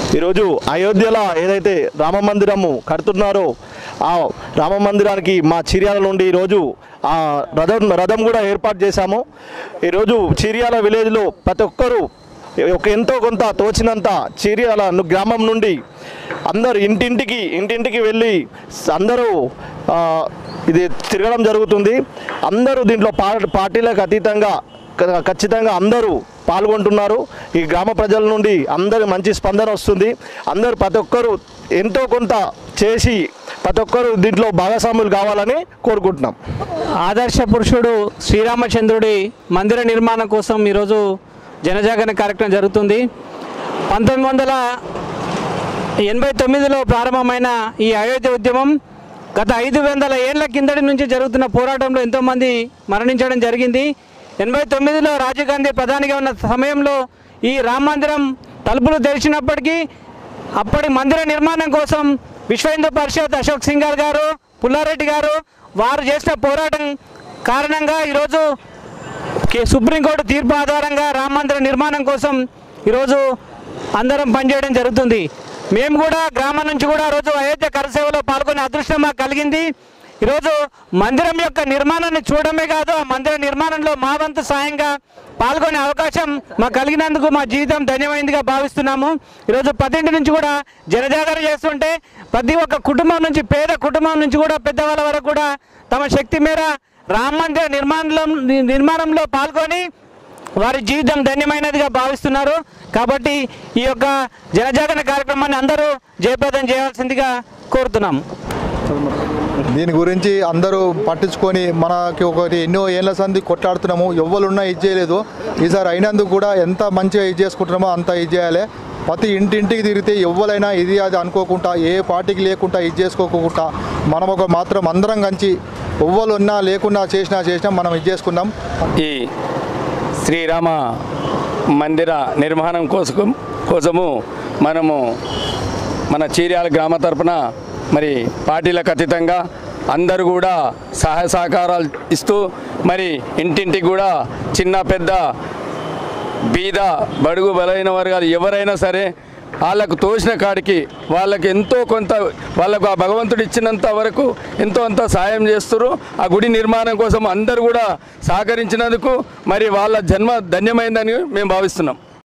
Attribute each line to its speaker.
Speaker 1: ఈరోజు అయోధ్యలో ఏదైతే రామ మందిరము కడుతున్నారో ఆ రామ మందిరానికి మా చిర్యాల నుండి ఈరోజు ఆ రథం రథం కూడా ఏర్పాటు చేశాము ఈరోజు చిర్యాల విలేజ్లో ప్రతి ఒక్కరూ ఒక ఎంతో కొంత తోచినంత చిర్యాల ను- గ్రామం నుండి అందరు ఇంటింటికి ఇంటింటికి వెళ్ళి స- అందరూ ఆ, ఇది తిరగడం జరుగుతుంది అందరూ దీంట్లో పా పార్టీలకు అతీతంగా క- ఖచ్చితంగా అందరూ పాల్గొంటున్నారు ఈ గ్రామ ప్రజల నుండి అందరి మంచి స్పందన వస్తుంది అందరూ ప్రతి ఒక్కరూ ఎంతో కొంత చేసి ప్రతి ఒక్కరూ దీంట్లో భాగస్వాములు కావాలని కోరుకుంటున్నాం
Speaker 2: ఆదర్శ పురుషుడు శ్రీరామచంద్రుడి మందిర నిర్మాణం కోసం ఈరోజు జనజాగరణ కార్యక్రమం జరుగుతుంది పంతొమ్మిది వందల ఎనభై తొమ్మిదిలో ప్రారంభమైన ఈ అయోధ్య ఉద్యమం గత ఐదు వందల ఏళ్ల కిందటి నుంచి జరుగుతున్న పోరాటంలో ఎంతోమంది మరణించడం జరిగింది ఎనభై తొమ్మిదిలో రాజీవ్ గాంధీ ప్రధానిగా ఉన్న సమయంలో ఈ రామ మందిరం తలుపులు తెరిచినప్పటికీ అప్పటి మందిర నిర్మాణం కోసం విశ్వ హిందూ పరిషత్ అశోక్ సింగాల్ గారు పుల్లారెడ్డి గారు వారు చేసిన పోరాటం కారణంగా ఈరోజు కే- సుప్రీంకోర్టు తీర్పు ఆధారంగా రామ మందిర నిర్మాణం కోసం ఈరోజు అందరం పనిచేయడం జరుగుతుంది మేము కూడా గ్రామం నుంచి కూడా రోజు అయోధ్య కరసేవలో పాల్గొనే అదృష్టం మాకు కలిగింది ఈరోజు మందిరం యొక్క నిర్మాణాన్ని చూడడమే కాదు ఆ మందిర నిర్మాణంలో మా వంతు సాయంగా పాల్గొనే అవకాశం మాకు కలిగినందుకు మా జీవితం ధన్యమైందిగా భావిస్తున్నాము ఈరోజు పదింటి నుంచి కూడా జనజాగరణ చేస్తుంటే ప్రతి ఒక్క కుటుంబం నుంచి పేద కుటుంబం నుంచి కూడా పెద్దవాళ్ళ వరకు కూడా తమ శక్తి మేర రామ మందిర నిర్మాణంలో నిర్మాణంలో పాల్గొని వారి జీవితం ధన్యమైనదిగా భావిస్తున్నారు కాబట్టి ఈ యొక్క జనజాగరణ కార్యక్రమాన్ని అందరూ జయప్రదం చేయాల్సిందిగా కోరుతున్నాం
Speaker 3: దీని గురించి అందరూ పట్టించుకొని మనకి ఒకటి ఎన్నో ఏళ్ళ సంది కొట్లాడుతున్నాము ఎవ్వరున్నా ఇది చేయలేదు ఈసారి అయినందుకు కూడా ఎంత మంచిగా ఇది చేసుకుంటున్నామో అంత ఇది చేయాలి ప్రతి ఇంటింటికి తిరిగితే ఎవ్వరైనా ఇది అది అనుకోకుండా ఏ పార్టీకి లేకుండా ఇది చేసుకోకుండా మనం ఒక మాత్రం అందరం కంచి ఎవ్వరు ఉన్నా లేకున్నా చేసినా చేసినా మనం ఇది చేసుకున్నాం
Speaker 4: ఈ శ్రీరామ మందిర నిర్మాణం కోసం కోసము మనము మన చీర్యాల గ్రామ తరపున మరి పార్టీలకు అతీతంగా అందరూ కూడా సహాయ సహకారాలు ఇస్తూ మరి ఇంటింటికి కూడా చిన్న పెద్ద బీద బడుగు బలైన వర్గాలు ఎవరైనా సరే వాళ్ళకు తోచిన కాడికి వాళ్ళకి ఎంతో కొంత వాళ్ళకు ఆ భగవంతుడు ఇచ్చినంత వరకు ఎంతో అంత సాయం చేస్తారు ఆ గుడి నిర్మాణం కోసం అందరూ కూడా సహకరించినందుకు మరి వాళ్ళ జన్మ ధన్యమైందని మేము భావిస్తున్నాం